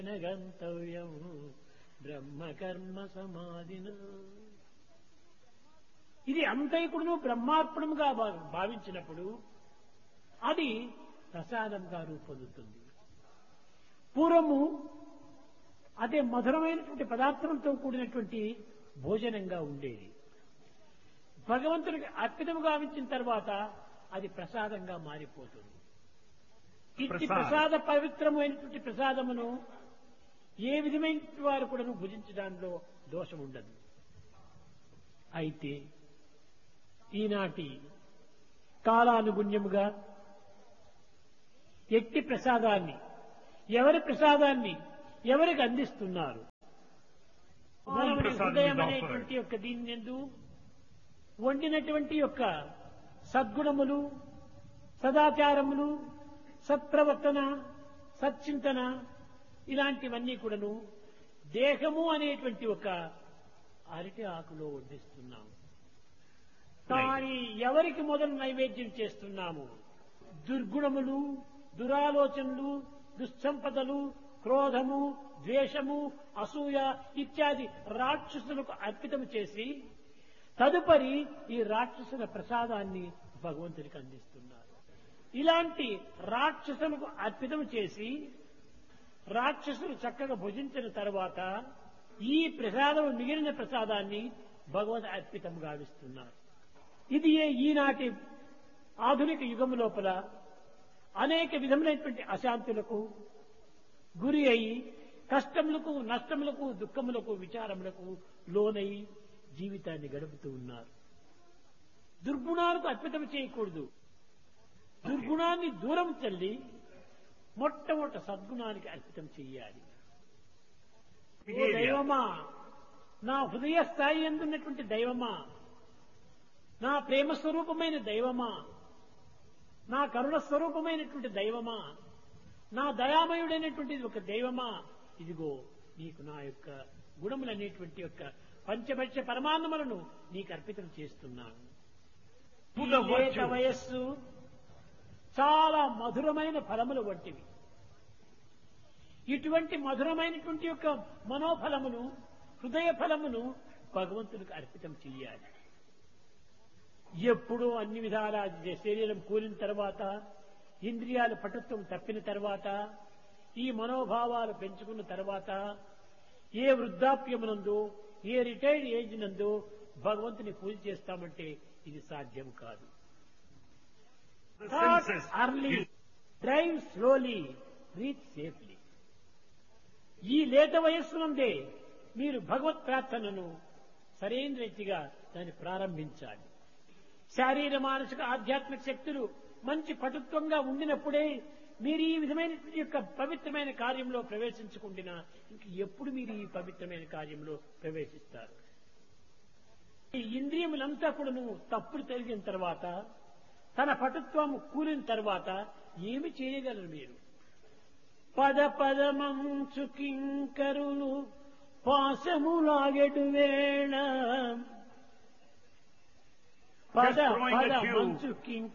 గంతవ్యం బ్రహ్మకర్మ సమాధిన ఇది అంతైకుడును బ్రహ్మార్పణముగా భా- భావించినప్పుడు అది ప్రసాదంగా రూపొందుతుంది పూర్వము అదే మధురమైనటువంటి పదార్థంతో కూడినటువంటి భోజనంగా ఉండేది భగవంతుడికి అర్పితము గావించిన తర్వాత అది ప్రసాదంగా మారిపోతుంది ఇట్టి ప్రసాదం. ప్రసాద పవిత్రమైనటువంటి ప్రసాదమును ఏ విధమైన వారు కూడా భుజించడంలో దోషం ఉండదు అయితే ఈనాటి కాలానుగుణ్యముగా ఎట్టి ప్రసాదాన్ని ఎవరి ప్రసాదాన్ని ఎవరికి అందిస్తున్నారు మానవుని ప్రసాదం హృదయం is అనేటువంటి యొక్క దీని ఎందు వండినటువంటి యొక్క సద్గుణములు సదాచారములు సత్ప్రవర్తన సచ్చింతన ఇలాంటివన్నీ కూడాను దేహము అనేటువంటి ఒక అరటి ఆకులో వడ్డిస్తున్నాము కానీ ఎవరికి మొదలు నైవేద్యం చేస్తున్నాము దుర్గుణములు దురాలోచనలు దుస్సంపదలు క్రోధము ద్వేషము అసూయ ఇత్యాది రాక్షసులకు అర్పితం చేసి తదుపరి ఈ రాక్షసుల ప్రసాదాన్ని భగవంతునికి అందిస్తున్నారు ఇలాంటి రాక్షసులకు అర్పితం చేసి రాక్షసులు చక్కగా భుజించిన తర్వాత ఈ ప్రసాదం మిగిలిన ప్రసాదాన్ని భగవద్ అర్పితం గావిస్తున్నారు ఇది ఏ- ఈనాటి ఆధునిక యుగం లోపల అనేక విధములైనటువంటి అశాంతులకు గురి అయి కష్టములకు నష్టములకు దుఃఖములకు విచారములకు లోనై జీవితాన్ని గడుపుతూ ఉన్నారు దుర్గుణాలకు అర్పితం చేయకూడదు దుర్గుణాన్ని దూరం తల్లి మొట్టమొదట సద్గుణానికి అర్పితం చెయ్యాలి ఓ Behavior. దైవమా నా హృదయ స్థాయి ఎందున్నటువంటి దైవమా నా ప్రేమ స్వరూపమైన దైవమా నా కరుణ స్వరూపమైనటువంటి దైవమా నా దయామయుడైనటువంటి ఒక దైవమా ఇదిగో నీకు నా యొక్క గుణములనేటువంటి యొక్క పంచభక్ష పరమాన్నములను నీకు అర్పితం చేస్తున్నాను To the ఈ లేత virtue. వయస్సు చాలా మధురమైన ఫలములు వంటివి ఇటువంటి మధురమైనటువంటి యొక్క మనోఫలమును హృదయ ఫలమును భగవంతునికి అర్పితం చెయ్యాలి ఎప్పుడూ అన్ని విధాల శరీరం కూలిన తర్వాత ఇంద్రియాల పటుత్వం తప్పిన తర్వాత ఈ మనోభావాలు పెంచుకున్న తర్వాత ఏ వృద్ధాప్యమునందు ఏ రిటైర్డ్ ఏజ్ నందు భగవంతుని పూజ చేస్తామంటే ఇది సాధ్యం కాదు The Start senses. early, drive slowly, reach safely. ఈ లేత వయస్సు నుండే మీరు భగవత్ ప్రార్థనను సరైన రీతిగా దాన్ని ప్రారంభించాలి శారీర మానసిక ఆధ్యాత్మిక శక్తులు మంచి పటుత్వంగా ఉండినప్పుడే మీరు ఈ విధమైన యొక్క పవిత్రమైన కార్యంలో ప్రవేశించకుండా ఇంక ఎప్పుడు మీరు ఈ పవిత్రమైన కార్యంలో ప్రవేశిస్తారు ఈ ఇంద్రియములంతా కూడాను తప్పులు తెలిగిన తర్వాత తన పటుత్వం కూలిన తర్వాత ఏమి చేయగలరు మీరు పద పదమంచు కింకరులు పాశములాగెడు వేళ పద Just throwing a పద cue. మంచు కింక